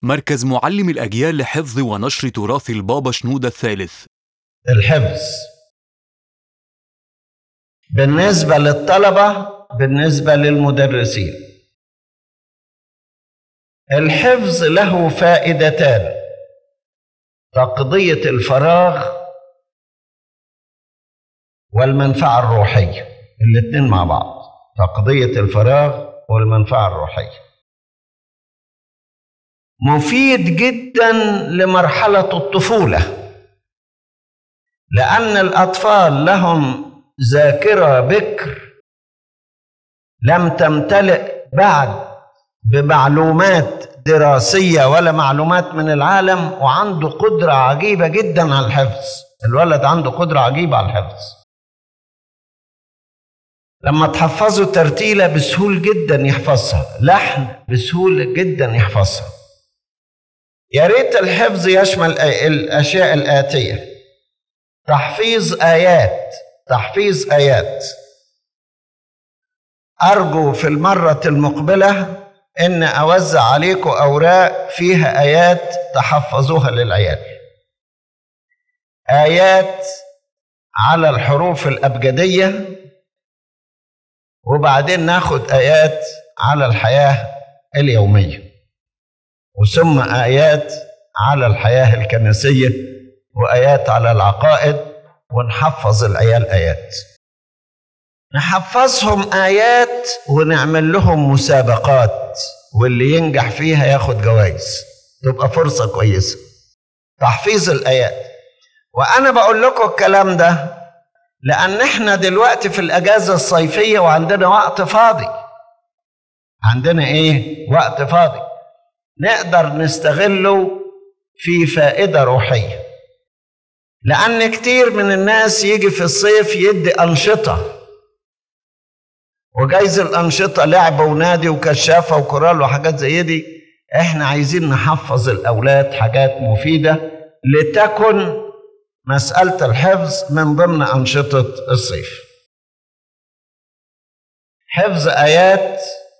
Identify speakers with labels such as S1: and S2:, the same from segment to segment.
S1: مركز معلم الأجيال لحفظ ونشر تراث البابا شنودة الثالث
S2: الحفظ بالنسبة للطلبة بالنسبة للمدرسين الحفظ له فائدتان تقضية الفراغ والمنفعة الروحية الاثنين مع بعض تقضية الفراغ والمنفعة الروحية مفيد جدا لمرحلة الطفولة لأن الأطفال لهم ذاكرة بكر لم تمتلئ بعد بمعلومات دراسية ولا معلومات من العالم وعنده قدرة عجيبة جدا على الحفظ الولد عنده قدرة عجيبة على الحفظ لما تحفظه ترتيلة بسهول جدا يحفظها لحن بسهولة جدا يحفظها يا ريت الحفظ يشمل الأشياء الآتية تحفيظ آيات تحفيظ آيات أرجو في المرة المقبلة إن أوزع عليكم أوراق فيها آيات تحفظوها للعيال آيات على الحروف الأبجدية وبعدين ناخد آيات على الحياة اليومية وثم آيات على الحياة الكنسية وآيات على العقائد ونحفظ العيال آيات نحفظهم آيات ونعمل لهم مسابقات واللي ينجح فيها ياخد جوائز تبقى فرصة كويسة تحفيظ الآيات وأنا بقول لكم الكلام ده لأن احنا دلوقتي في الأجازة الصيفية وعندنا وقت فاضي عندنا إيه؟ وقت فاضي نقدر نستغله في فائدة روحية لأن كتير من الناس يجي في الصيف يدي أنشطة وجايز الأنشطة لعب ونادي وكشافة وكورال وحاجات زي دي احنا عايزين نحفظ الأولاد حاجات مفيدة لتكن مسألة الحفظ من ضمن أنشطة الصيف حفظ آيات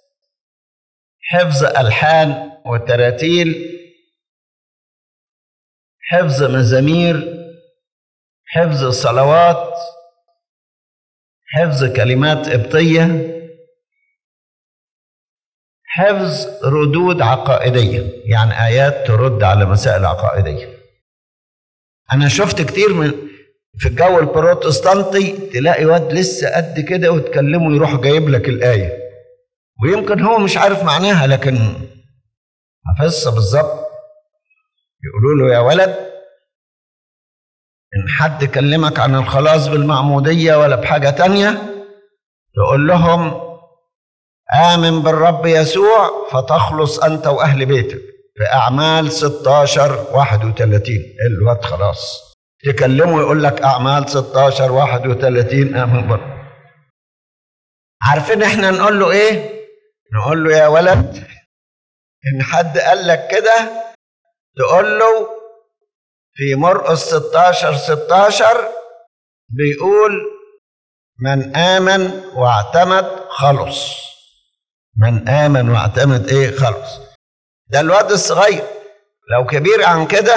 S2: حفظ ألحان وتراتيل حفظ مزامير حفظ صلوات حفظ كلمات قبطية حفظ ردود عقائدية يعني آيات ترد على مسائل عقائدية أنا شفت كتير من في الجو البروتستانتي تلاقي واد لسه قد كده وتكلمه يروح جايب لك الآية ويمكن هو مش عارف معناها لكن حفظها بالظبط يقولوا له يا ولد إن حد كلمك عن الخلاص بالمعمودية ولا بحاجة تانية تقول لهم آمن بالرب يسوع فتخلص أنت وأهل بيتك في أعمال 16 31 الواد خلاص تكلمه يقول لك أعمال 16 31 آمن بالرب عارفين احنا نقول له ايه نقول له يا ولد ان حد قال لك كده تقول له في مرقس 16 16 بيقول من آمن واعتمد خلص من آمن واعتمد إيه خلص ده الواد الصغير لو كبير عن كده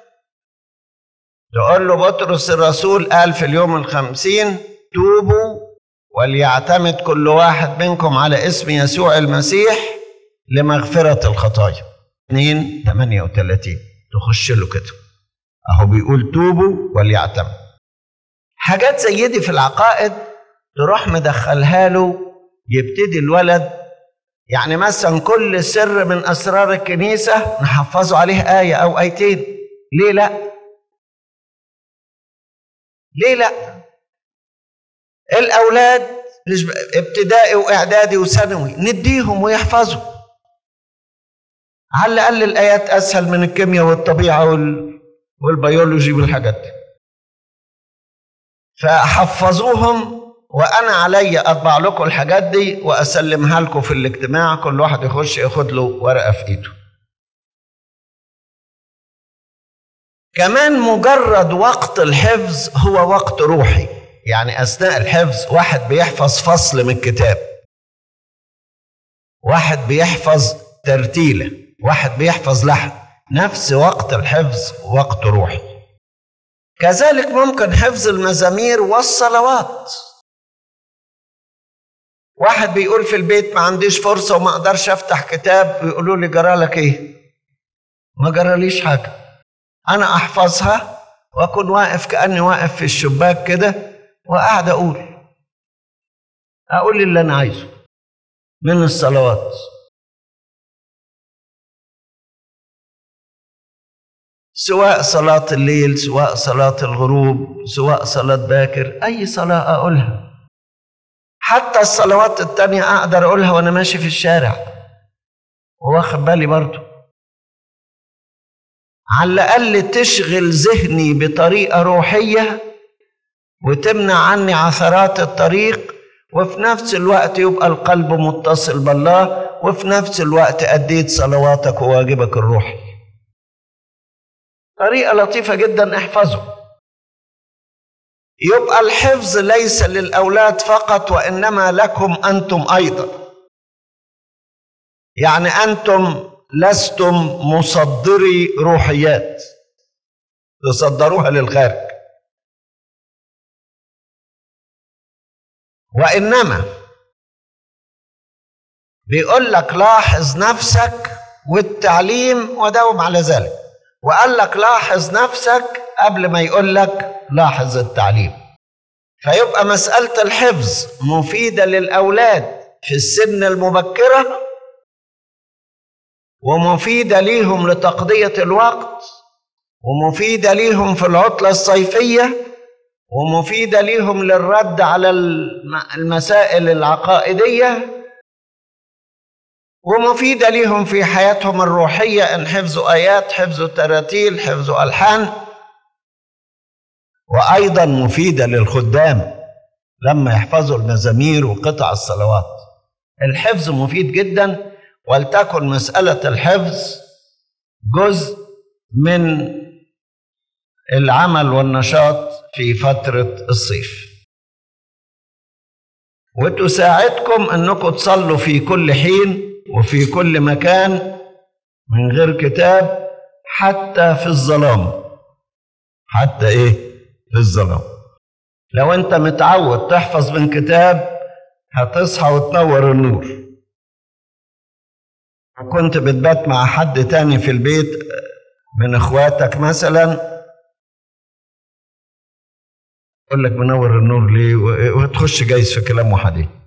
S2: تقول له بطرس الرسول قال في اليوم الخمسين توبوا وليعتمد كل واحد منكم على اسم يسوع المسيح لمغفرة الخطايا 2 38 تخش له كده اهو بيقول توبوا وليعتمد حاجات زي دي في العقائد تروح مدخلها له يبتدي الولد يعني مثلا كل سر من اسرار الكنيسه نحفظه عليه ايه او ايتين ليه لا ليه لا الاولاد ابتدائي واعدادي وثانوي نديهم ويحفظوا على الاقل الايات اسهل من الكيمياء والطبيعه وال... والبيولوجي والحاجات دي فحفظوهم وانا علي اطبع لكم الحاجات دي واسلمها لكم في الاجتماع كل واحد يخش ياخد له ورقه في ايده كمان مجرد وقت الحفظ هو وقت روحي يعني اثناء الحفظ واحد بيحفظ فصل من الكتاب واحد بيحفظ ترتيله واحد بيحفظ لحن نفس وقت الحفظ وقت روحي كذلك ممكن حفظ المزامير والصلوات واحد بيقول في البيت ما عنديش فرصة وما اقدرش افتح كتاب ويقولوا لي جرى لك ايه ما جراليش حاجة انا احفظها واكون واقف كأني واقف في الشباك كده وقاعد اقول اقول اللي انا عايزه من الصلوات سواء صلاة الليل سواء صلاة الغروب سواء صلاة باكر أي صلاة أقولها حتى الصلوات التانية أقدر أقولها وأنا ماشي في الشارع واخد بالي برضو على الأقل تشغل ذهني بطريقة روحية وتمنع عني عثرات الطريق وفي نفس الوقت يبقى القلب متصل بالله وفي نفس الوقت أديت صلواتك وواجبك الروحي طريقة لطيفة جدا احفظه يبقى الحفظ ليس للأولاد فقط وإنما لكم أنتم أيضا يعني أنتم لستم مصدري روحيات تصدروها للخارج وإنما بيقول لك لاحظ نفسك والتعليم وداوم على ذلك وقال لك لاحظ نفسك قبل ما يقول لك لاحظ التعليم فيبقى مسألة الحفظ مفيدة للأولاد في السن المبكرة ومفيدة ليهم لتقضية الوقت ومفيدة ليهم في العطلة الصيفية ومفيدة ليهم للرد على المسائل العقائدية ومفيدة ليهم في حياتهم الروحية إن حفظوا آيات حفظوا تراتيل حفظوا ألحان وأيضا مفيدة للخدام لما يحفظوا المزامير وقطع الصلوات الحفظ مفيد جدا ولتكن مسألة الحفظ جزء من العمل والنشاط في فترة الصيف وتساعدكم أنكم تصلوا في كل حين وفي كل مكان من غير كتاب حتى في الظلام حتى ايه في الظلام لو انت متعود تحفظ من كتاب هتصحى وتنور النور كنت بتبات مع حد تاني في البيت من اخواتك مثلا يقول لك منور النور ليه وتخش جايز في كلام وحديث